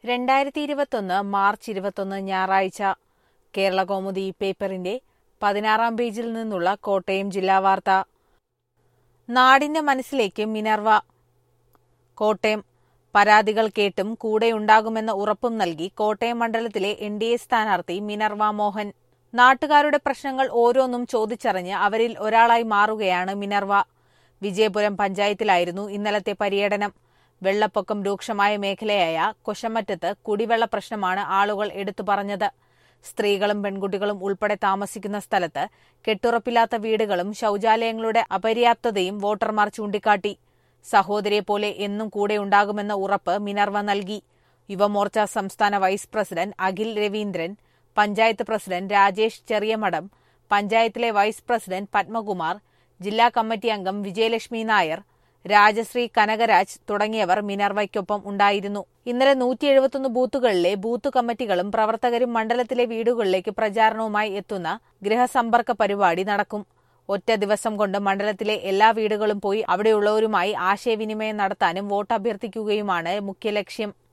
രണ്ടായിരത്തി ഇരുപത്തൊന്ന് മാർച്ച് ഇരുപത്തൊന്ന് ഞായറാഴ്ച കേരള കൗമുദി പേപ്പറിന്റെ പതിനാറാം പേജിൽ നിന്നുള്ള കോട്ടയം ജില്ലാ വാർത്ത നാടിന്റെ മനസ്സിലേക്ക് മിനർവ കോട്ടയം പരാതികൾ കേട്ടും കൂടെയുണ്ടാകുമെന്ന ഉറപ്പും നൽകി കോട്ടയം മണ്ഡലത്തിലെ എൻ ഡി എ സ്ഥാനാർത്ഥി മിനർവ മോഹൻ നാട്ടുകാരുടെ പ്രശ്നങ്ങൾ ഓരോന്നും ചോദിച്ചറിഞ്ഞ് അവരിൽ ഒരാളായി മാറുകയാണ് മിനർവ വിജയപുരം പഞ്ചായത്തിലായിരുന്നു ഇന്നലത്തെ പര്യടനം വെള്ളപ്പൊക്കം രൂക്ഷമായ മേഖലയായ കൊശമറ്റത്ത് കുടിവെള്ള പ്രശ്നമാണ് ആളുകൾ എടുത്തു പറഞ്ഞത് സ്ത്രീകളും പെൺകുട്ടികളും ഉൾപ്പെടെ താമസിക്കുന്ന സ്ഥലത്ത് കെട്ടുറപ്പില്ലാത്ത വീടുകളും ശൌചാലയങ്ങളുടെ അപര്യാപ്തതയും വോട്ടർമാർ ചൂണ്ടിക്കാട്ടി സഹോദരിയെ പോലെ എന്നും കൂടെ ഉണ്ടാകുമെന്ന ഉറപ്പ് മിനർവ നൽകി യുവമോർച്ച സംസ്ഥാന vice president Akhil Raveendran panchayat president Rajesh Cheriyamadom പഞ്ചായത്തിലെ വൈസ് പ്രസിഡന്റ് പത്മകുമാർ ജില്ലാ കമ്മിറ്റി അംഗം വിജയലക്ഷ്മി നായർ രാജശ്രീ കനകരാജ് തുടങ്ങിയവർ മിനർവയ്ക്കൊപ്പം ഉണ്ടായിരുന്നു ഇന്നലെ നൂറ്റി എഴുപത്തൊന്ന് ബൂത്തുകളിലെ ബൂത്ത് കമ്മിറ്റികളും പ്രവർത്തകരും മണ്ഡലത്തിലെ വീടുകളിലേക്ക് പ്രചാരണവുമായി എത്തുന്ന ഗൃഹസമ്പർക്ക പരിപാടി നടക്കും ഒറ്റ ദിവസം കൊണ്ട് മണ്ഡലത്തിലെ എല്ലാ വീടുകളും പോയി അവിടെയുള്ളവരുമായി ആശയവിനിമയം നടത്താനും വോട്ട് അഭ്യർത്ഥിക്കുകയുമാണ് മുഖ്യ ലക്ഷ്യം